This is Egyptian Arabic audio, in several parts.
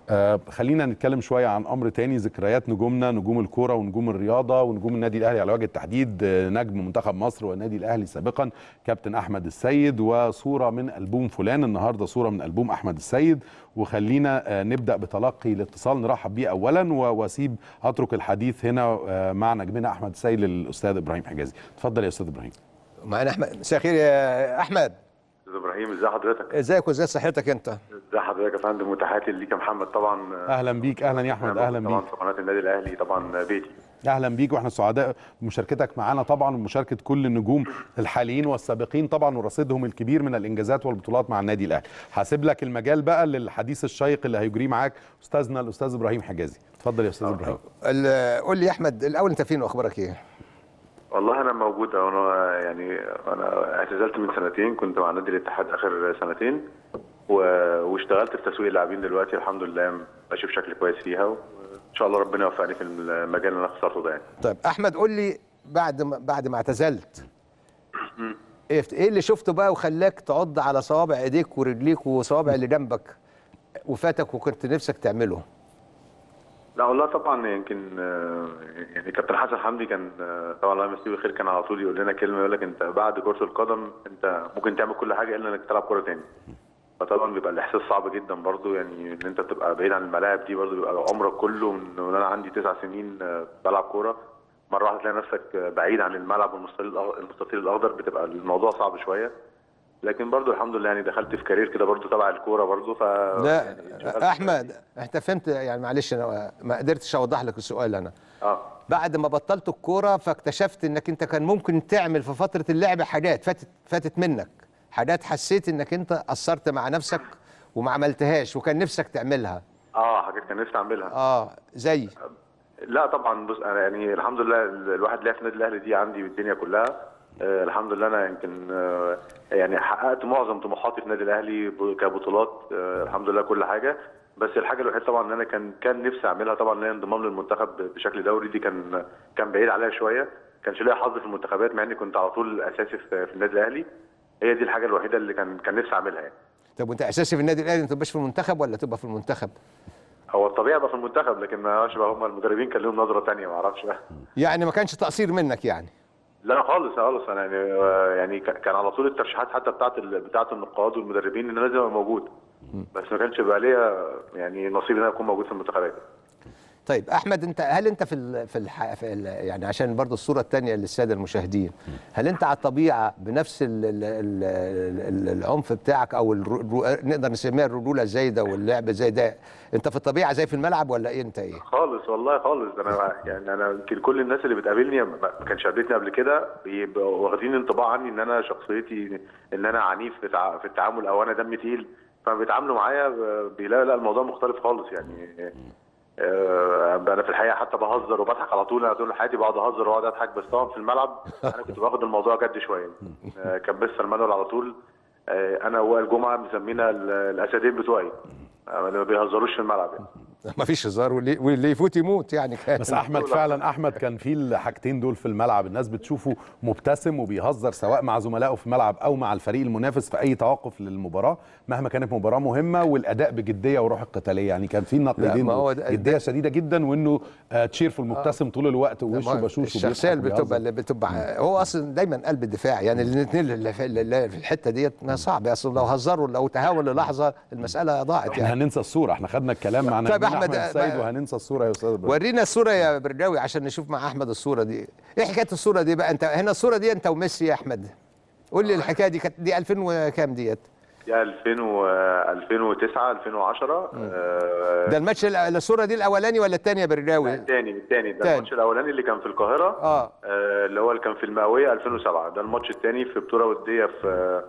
آه خلينا نتكلم شويه عن امر تاني ذكريات نجومنا نجوم الكوره ونجوم الرياضه ونجوم النادي الاهلي على وجه التحديد آه نجم منتخب مصر والنادي الاهلي سابقا كابتن احمد السيد وصوره من البوم فلان النهارده صوره من البوم احمد السيد وخلينا آه نبدا بتلقي الاتصال نرحب بيه اولا واسيب اترك الحديث هنا آه مع نجمنا احمد السيد للاستاذ ابراهيم حجازي اتفضل يا استاذ ابراهيم معانا احمد مساء الخير يا احمد استاذ ابراهيم ازي حضرتك ازيك وازاي صحتك انت ازي حضرتك يا فندم وتحياتي ليك يا محمد طبعا اهلا بيك اهلا يا احمد اهلا طبعا بيك في قناه النادي الاهلي طبعا بيتي اهلا بيك واحنا سعداء بمشاركتك معانا طبعا ومشاركه كل النجوم الحاليين والسابقين طبعا ورصيدهم الكبير من الانجازات والبطولات مع النادي الاهلي هسيب لك المجال بقى للحديث الشيق اللي هيجريه معاك استاذنا الاستاذ ابراهيم حجازي اتفضل يا استاذ ابراهيم ال- قول لي يا احمد الاول انت فين واخبارك ايه والله انا موجود انا يعني انا اعتزلت من سنتين كنت مع نادي الاتحاد اخر سنتين و... واشتغلت في تسويق اللاعبين دلوقتي الحمد لله ماشي بشكل كويس فيها وان شاء الله ربنا يوفقني في المجال اللي انا اخترته ده يعني طيب احمد قول لي بعد ما بعد ما اعتزلت ايه ايه اللي شفته بقى وخلاك تعض على صوابع ايديك ورجليك وصوابع اللي جنبك وفاتك وكنت نفسك تعمله لا والله طبعا يمكن آه، يعني كابتن حسن حمدي كان آه، طبعا الله يمسيه بالخير كان على طول يقول لنا كلمه يقول لك انت بعد كره القدم انت ممكن تعمل كل حاجه الا انك تلعب كره تاني فطبعا بيبقى الاحساس صعب جدا برضو يعني ان انت تبقى بعيد عن الملاعب دي برضو بيبقى عمرك كله من من انا عندي تسع سنين آه، بلعب كوره مره واحده تلاقي نفسك آه، بعيد عن الملعب والمستطيل الأخ- المستطيل الاخضر بتبقى الموضوع صعب شويه لكن برضو الحمد لله يعني دخلت في كارير كده برضو تبع الكوره برضو ف لا يعني اشتغلت- احمد انت فهمت يعني معلش انا ما قدرتش اوضح لك السؤال انا اه بعد ما بطلت الكوره فاكتشفت انك انت كان ممكن تعمل في فتره اللعب حاجات فاتت فاتت منك حاجات حسيت انك انت قصرت مع نفسك وما عملتهاش وكان نفسك تعملها اه حاجات كان نفسي اعملها اه زي لا طبعا بص انا يعني الحمد لله الواحد لعب في النادي الاهلي دي عندي بالدنيا كلها آه الحمد لله انا يمكن آه يعني حققت معظم طموحاتي في النادي الاهلي ب- كبطولات آه الحمد لله كل حاجه بس الحاجه الوحيده طبعا ان انا كان كان نفسي اعملها طبعا اللي هي انضمام للمنتخب بشكل دوري دي كان كان بعيد عليها شويه كانش ليا حظ في المنتخبات مع اني كنت على طول اساسي في, في النادي الاهلي هي دي الحاجه الوحيده اللي كان كان نفسي اعملها يعني طب وانت اساسي في النادي الاهلي ما تبقاش في المنتخب ولا تبقى في المنتخب هو الطبيعي ابقى في المنتخب لكن ما اعرفش بقى هم المدربين كان لهم نظره ثانيه ما اعرفش بقى يعني ما كانش تقصير منك يعني لا خالص خالص انا يعني يعني ك- كان على طول الترشيحات حتى بتاعت ال- بتاعت النقاد والمدربين ان أنا لازم ابقى موجود بس ما كانش بقى ليا يعني نصيب ان انا اكون موجود في المنتخبات طيب احمد انت هل انت في ال في, الح في ال يعني عشان برضو الصوره الثانيه للساده المشاهدين هل انت على الطبيعه بنفس ال ال ال ال العنف بتاعك او الرو الرو نقدر نسميها الرجوله الزايده واللعب زي ده انت في الطبيعه زي في الملعب ولا ايه انت ايه خالص والله خالص انا يعني انا يمكن كل الناس اللي بتقابلني ما ما كانش قابلتني قبل كده بيبقوا واخدين انطباع عني ان انا شخصيتي ان انا عنيف في التع- في التعامل او انا دمي تقيل فبيتعاملوا معايا ب- بيلاقوا لا الموضوع مختلف خالص يعني آه، انا في الحقيقه حتى بهزر وبضحك على طول انا طول حياتي بقعد اهزر واقعد اضحك بس طبعا في الملعب انا كنت باخد الموضوع جد شويه آه، كان بس المانوال على طول آه، انا وائل جمعه مسمينا ال- الاسدين بتوعي آه، اللي ما بيهزروش في الملعب يعني ما فيش هزار واللي, واللي يفوت يموت يعني كان بس احمد فعلا احمد كان في الحاجتين دول في الملعب الناس بتشوفه مبتسم وبيهزر سواء مع زملائه في الملعب او مع الفريق المنافس في اي توقف للمباراه مهما كانت مباراه مهمه والاداء بجديه وروح القتاليه يعني كان في النقيضين ما هو دول. ده- جديه شديده جدا وانه آه تشيرفul مبتسم طول الوقت ووشه ما- بشوش الشخصيه اللي وبيضحك بتبقى اللي بتبقى هو اصلا دايما قلب الدفاع يعني الاثنين اللي في, اللي في الحته ديت ما صعب اصلا لو هزروا لو تهاون للحظه المساله ضاعت احنا يعني هننسى الصوره احنا خدنا الكلام مع طيب نجمنا أحمد، احمد السيد بقى- وهننسى الصوره يا استاذ إبراهيم. ورينا الصوره يا برجاوي عشان نشوف مع احمد الصوره دي ايه حكايه الصوره دي بقى انت هنا الصوره دي انت وميسي يا احمد قول لي الحكايه دي كانت دي 2000 وكام ديت يا 2000 و 2009 2010 آه، ده الماتش ال- الصوره دي الاولاني ولا الثاني يا برجاوي الثاني الثاني ده تاني. الماتش الاولاني اللي كان في القاهره اه آه، اللي هو اللي كان في المئويه 2007 ده الماتش الثاني في بطوله وديه في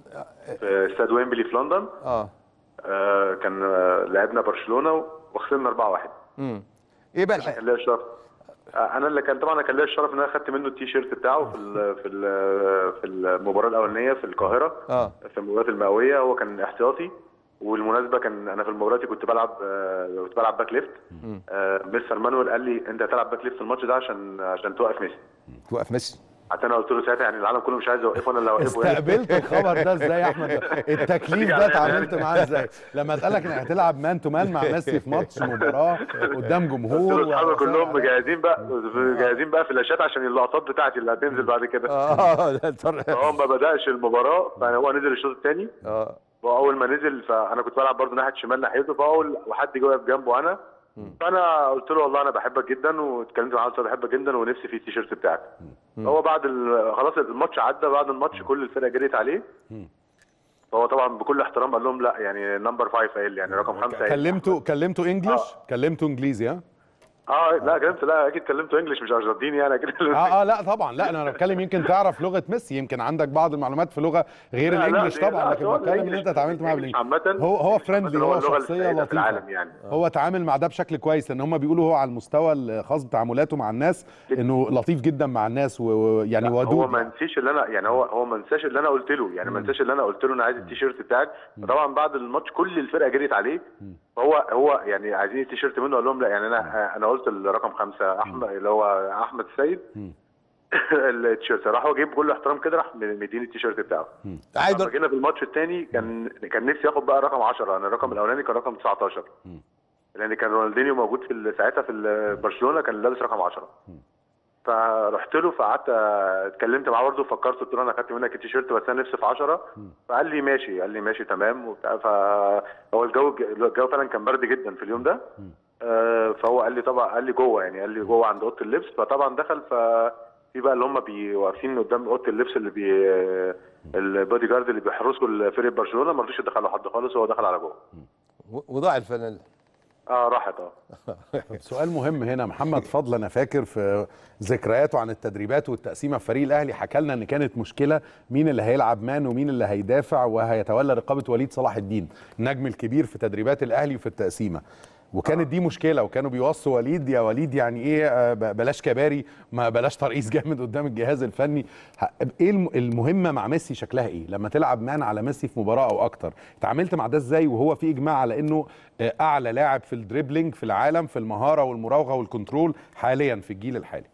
في استاد ويمبلي في لندن اه آه، كان آه، لعبنا برشلونه وخسرنا 4-1 امم ايه بقى الحق كان ليا الشرف آه، انا اللي كان طبعا أنا كان ليا الشرف ان انا خدت منه التي شيرت بتاعه في ال في ال في المباراه الاولانيه في القاهره اه في المباراه المئويه هو كان احتياطي والمناسبه كان انا في المباراه دي كنت بلعب آه، كنت بلعب باك ليفت آه، مستر مانويل قال لي انت هتلعب باك ليفت في الماتش ده عشان عشان توقف ميسي توقف ميسي حتى انا قلت له ساعتها يعني العالم كله مش عايز يوقفه انا اللي هوقفه يعني. استقبلت الخبر ده ازاي يا احمد التكليف ده اتعاملت معاه ازاي لما اتقالك انك هتلعب مان تو مان مع ميسي في ماتش مباراه قدام جمهور قلت له اصحابي وأصحاب كلهم على- مجهزين بقى جاهزين بقى فلاشات عشان اللقطات بتاعتي اللي هتنزل بعد كده اه ده طر- هو ما بداش المباراه فهو نزل الشوط الثاني اه واول ما نزل فانا كنت بلعب برضه ناحيه شمال ناحيته فاول وحد جه واقف جنبه انا فانا قلت له والله انا بحبك جدا واتكلمت معاه قلت له بحبك جدا ونفسي في التيشيرت بتاعك هو بعد ال- خلاص الماتش عدى بعد الماتش كل الفرقه جريت عليه فهو طبعا بكل احترام قال لهم لا يعني نمبر فايف قال يعني رقم خمسه قال. كلمته كلمته انجلش آه. كلمته انجليزي ها اه لا كلمت لا اكيد كلمته انجلش مش ارجنتيني يعني اكيد اه اه لا طبعا لا انا بتكلم يمكن تعرف لغه ميسي يمكن عندك بعض المعلومات في لغه غير لا، لا، الانجليش دي- طبعا لا، لكن هو بتكلم ان الإنجليش- انت اتعاملت معاه الإنجليش بالانجليش عامة هو هو فريندلي هو هو اللغة شخصيه السائدة في لطيفه العالم يعني. هو تعامل مع ده بشكل كويس لان هم بيقولوا هو على المستوى الخاص بتعاملاته مع الناس انه لطيف جدا مع الناس و- ويعني لا، ودود هو ما يعني. نسيش اللي انا يعني هو هو ما نساش اللي انا قلت له يعني ما نساش اللي انا قلت له انا عايز التيشيرت بتاعك طبعا بعد الماتش كل الفرقه جريت عليه فهو هو يعني عايزين التيشيرت منه قال لهم لا يعني انا انا قلت الرقم خمسه احمد اللي هو احمد السيد التيشيرت راح هو جايب بكل احترام كده راح مديني التيشيرت بتاعه عايز لما جينا في الماتش الثاني كان كان نفسي ياخد بقى رقم 10 انا الرقم الاولاني كان رقم 19 لان كان رونالدينيو موجود في ال- ساعتها في ال- برشلونه كان لابس رقم 10 فرحت له فقعدت اتكلمت معاه برضه فكرت قلت له انا خدت منك التيشيرت بس انا نفسي في 10 فقال لي ماشي قال لي ماشي تمام وبتاع فهو الجو الجو فعلا كان برد جدا في اليوم ده آه، فهو قال لي طبعا قال لي جوه يعني قال لي جوه عند اوضه اللبس فطبعا دخل ف في بقى اللي هم بي- واقفين قدام اوضه اللبس اللي بي البودي جارد اللي بيحرسوا فرقه برشلونه ما رضوش يدخلوا حد خالص هو دخل على جوه و- وضاع الفانيلا اه راحت اه سؤال مهم هنا محمد فضل انا فاكر في ذكرياته عن التدريبات والتقسيمه في فريق الاهلي حكى لنا ان كانت مشكله مين اللي هيلعب مان ومين اللي هيدافع وهيتولى رقابه وليد صلاح الدين النجم الكبير في تدريبات الاهلي وفي التقسيمه وكانت دي مشكله وكانوا بيوصوا وليد يا وليد يعني ايه آه، ب- بلاش كباري ما بلاش ترقيص جامد قدام الجهاز الفني ه- ايه الم- المهمه مع ميسي شكلها ايه لما تلعب مان على ميسي في مباراه او اكتر اتعاملت مع ده ازاي وهو في اجماع على انه آه، اعلى لاعب في الدريبلينج في العالم في المهاره والمراوغه والكنترول حاليا في الجيل الحالي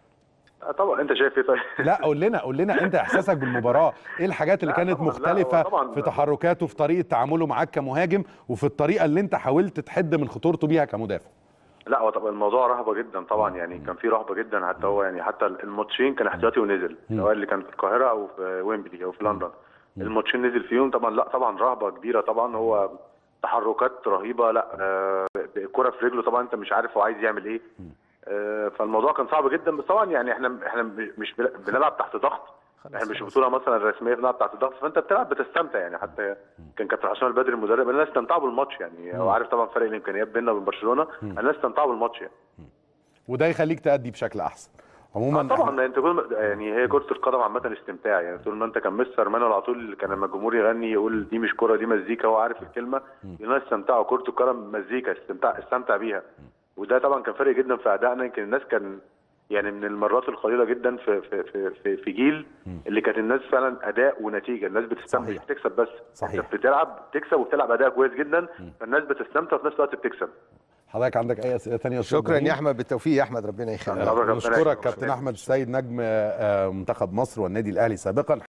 آه، طبعا انت شايف ايه طيب لا قول لنا قول لنا انت احساسك بالمباراه ايه الحاجات اللي لا كانت طبعاً، لا، مختلفه هو طبعاً- في تحركاته في طريقه تعامله معاك كمهاجم وفي الطريقه اللي انت حاولت تحد من خطورته بيها كمدافع لا هو طبعا الموضوع رهبه جدا طبعا يعني كان في رهبه جدا حتى هو يعني حتى الماتشين كان احتياطي ونزل سواء اللي كان في القاهره او في ويمبلي او في لندن الماتشين نزل فيهم طبعا لا طبعا رهبه كبيره طبعا هو تحركات رهيبه لا آه، الكره في رجله طبعا انت مش عارف هو عايز يعمل ايه آه، فالموضوع كان صعب جدا بس طبعا يعني احنا احنا مش بن- بنلعب تحت ضغط احنا مش بطوله مثلا رسميه بنلعب تحت ضغط فانت بتلعب بتستمتع يعني حتى كان كابتن حسام البدري المدرب الناس استمتعوا بالماتش يعني هو عارف طبعا فرق الامكانيات بيننا وبين برشلونه الناس استمتعوا بالماتش يعني وده يخليك تأدي بشكل احسن عموما آه طبعا ما انت كل ما- يعني هي كره القدم عامه استمتاع يعني طول ما انت كان مستر مانويل على طول كان لما الجمهور يغني يقول دي مش كره دي مزيكا هو عارف الكلمه الناس استمتعوا كره القدم مزيكا استمتع استمتع بيها وده طبعا كان فرق جدا في ادائنا يمكن الناس كان يعني من المرات القليله جدا في في في في, في جيل اللي كانت الناس فعلا اداء ونتيجه الناس بتستمتع صحيح. مش بتكسب بس صحيح. انت بتلعب تكسب وبتلعب اداء كويس جدا فالناس بتستمتع وفي نفس الوقت بتكسب حضرتك عندك اي اسئله ثانيه يا أستاذ شكرا إبراهيم؟ يا احمد بالتوفيق يا احمد ربنا يخليك ربنا نشكرك يخليك. كابتن احمد السيد نجم آه، منتخب مصر والنادي الاهلي سابقا